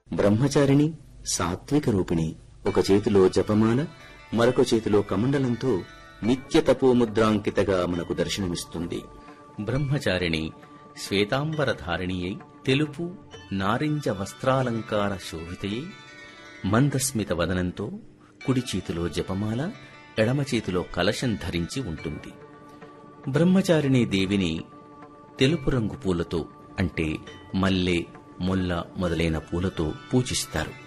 బ్రహ్మచారిణి సాత్విక రూపిణి ఒక చేతిలో జపమాల మరొక చేతిలో కమండలంతో నిత్య తపోముద్రాంకితగా మనకు దర్శనమిస్తుంది బ్రహ్మచారిణి శ్వేతాంబరధారిణియై తెలుపు నారింజ వస్త్రాలంకార శోభితయై మందస్మిత వదనంతో కుడి చేతిలో జపమాల ఎడమ చేతిలో కలశం ధరించి ఉంటుంది బ్రహ్మచారిణి దేవిని తెలుపు రంగు పూలతో అంటే మల్లె ముల్ల మొదలైన పూలతో పూజిస్తారు